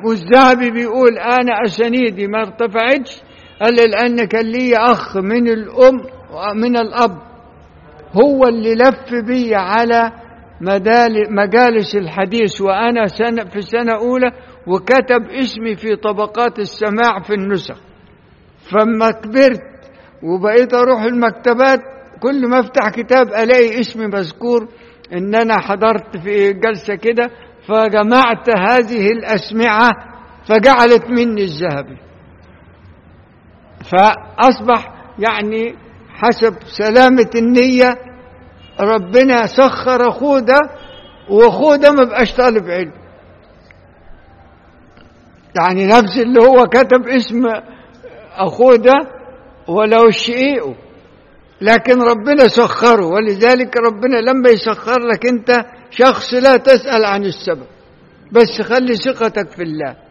والذهبي بيقول أنا أسانيدي ما ارتفعتش إلا لأن كان لي أخ من الأم من الأب هو اللي لف بي على مدال- مجالس الحديث وأنا سنة في سنة أولى وكتب اسمي في طبقات السماع في النسخ فما كبرت وبقيت أروح المكتبات كل ما أفتح كتاب ألاقي اسمي مذكور إن أنا حضرت في جلسة كده فجمعت هذه الأسمعة فجعلت مني الذهبي فأصبح يعني حسب سلامة النية ربنا سخر أخوه ده وأخوه ده ما بقاش طالب علم يعني نفس اللي هو كتب اسم أخوه ده ولو شقيقه لكن ربنا سخره ولذلك ربنا لما يسخر لك أنت شخص لا تسأل عن السبب بس خلي ثقتك في الله